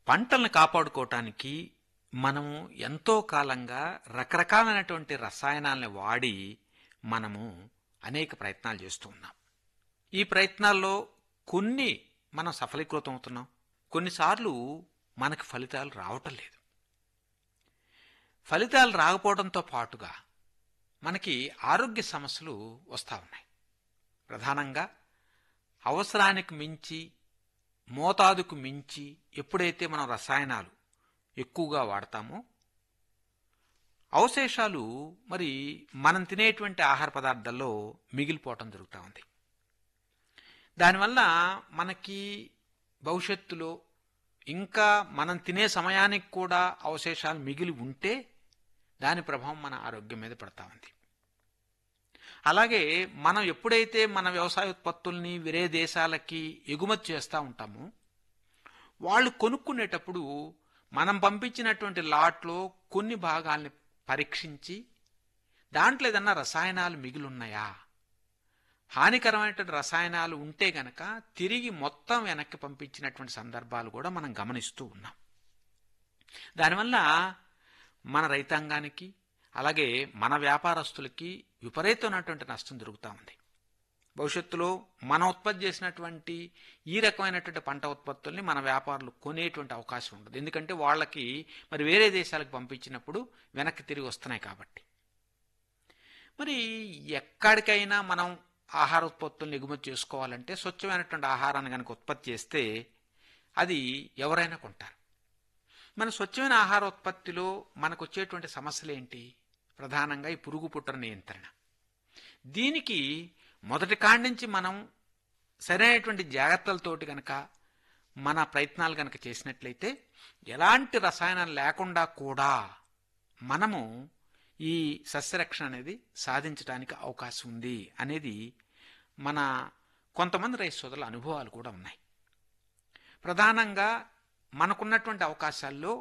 పంటలను కాపాడుకోవటానికి మనము ఎంతో కాలంగా రకరకాలైనటువంటి రసాయనాలను వాడి మనము అనేక ప్రయత్నాలు చేస్తూ ఉన్నాం ఈ ప్రయత్నాల్లో కొన్ని మనం సఫలీకృతం అవుతున్నాం కొన్నిసార్లు మనకు ఫలితాలు రావటం లేదు ఫలితాలు రాకపోవడంతో పాటుగా మనకి ఆరోగ్య సమస్యలు వస్తూ ఉన్నాయి ప్రధానంగా అవసరానికి మించి మోతాదుకు మించి ఎప్పుడైతే మనం రసాయనాలు ఎక్కువగా వాడతామో అవశేషాలు మరి మనం తినేటువంటి ఆహార పదార్థాల్లో మిగిలిపోవటం జరుగుతూ ఉంది దానివల్ల మనకి భవిష్యత్తులో ఇంకా మనం తినే సమయానికి కూడా అవశేషాలు మిగిలి ఉంటే దాని ప్రభావం మన ఆరోగ్యం మీద పడతా ఉంది అలాగే మనం ఎప్పుడైతే మన వ్యవసాయ ఉత్పత్తుల్ని వేరే దేశాలకి ఎగుమతి చేస్తూ ఉంటామో వాళ్ళు కొనుక్కునేటప్పుడు మనం పంపించినటువంటి లాట్లో కొన్ని భాగాల్ని పరీక్షించి దాంట్లో ఏదన్నా రసాయనాలు మిగిలిన్నాయా హానికరమైనటువంటి రసాయనాలు ఉంటే గనక తిరిగి మొత్తం వెనక్కి పంపించినటువంటి సందర్భాలు కూడా మనం గమనిస్తూ ఉన్నాం దానివల్ల మన రైతాంగానికి అలాగే మన వ్యాపారస్తులకి విపరీతమైనటువంటి నష్టం జరుగుతూ ఉంది భవిష్యత్తులో మన ఉత్పత్తి చేసినటువంటి ఈ రకమైనటువంటి పంట ఉత్పత్తుల్ని మన వ్యాపారులు కొనేటువంటి అవకాశం ఉండదు ఎందుకంటే వాళ్ళకి మరి వేరే దేశాలకు పంపించినప్పుడు వెనక్కి తిరిగి వస్తున్నాయి కాబట్టి మరి ఎక్కడికైనా మనం ఆహార ఉత్పత్తులను ఎగుమతి చేసుకోవాలంటే స్వచ్ఛమైనటువంటి ఆహారాన్ని కనుక ఉత్పత్తి చేస్తే అది ఎవరైనా కొంటారు మన స్వచ్ఛమైన ఆహార ఉత్పత్తిలో మనకు వచ్చేటువంటి సమస్యలు ఏంటి ప్రధానంగా ఈ పురుగు పుట్ర నియంత్రణ దీనికి మొదటి కాడి నుంచి మనం సరైనటువంటి జాగ్రత్తలతోటి కనుక మన ప్రయత్నాలు కనుక చేసినట్లయితే ఎలాంటి రసాయనాలు లేకుండా కూడా మనము ఈ సస్యరక్షణ అనేది సాధించడానికి అవకాశం ఉంది అనేది మన కొంతమంది రైతు సోదరుల అనుభవాలు కూడా ఉన్నాయి ప్రధానంగా మనకున్నటువంటి అవకాశాల్లో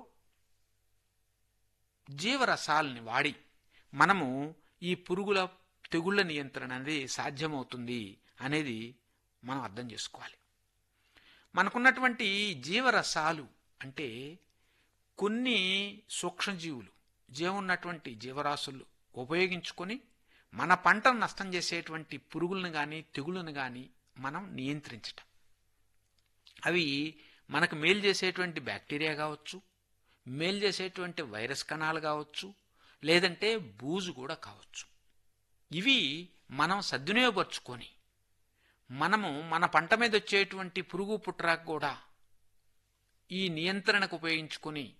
జీవరసాలని వాడి మనము ఈ పురుగుల తెగుళ్ల నియంత్రణ అనేది సాధ్యమవుతుంది అనేది మనం అర్థం చేసుకోవాలి మనకున్నటువంటి జీవరసాలు అంటే కొన్ని సూక్ష్మజీవులు జీవున్నటువంటి జీవరాశులు ఉపయోగించుకొని మన పంటను నష్టం చేసేటువంటి పురుగులను కానీ తెగుళ్ళను కానీ మనం నియంత్రించటం అవి మనకు మేలు చేసేటువంటి బ్యాక్టీరియా కావచ్చు మేలు చేసేటువంటి వైరస్ కణాలు కావచ్చు లేదంటే బూజు కూడా కావచ్చు ఇవి మనం సద్వినియోగపరుచుకొని మనము మన పంట మీద వచ్చేటువంటి పురుగు పుట్రాకు కూడా ఈ నియంత్రణకు ఉపయోగించుకొని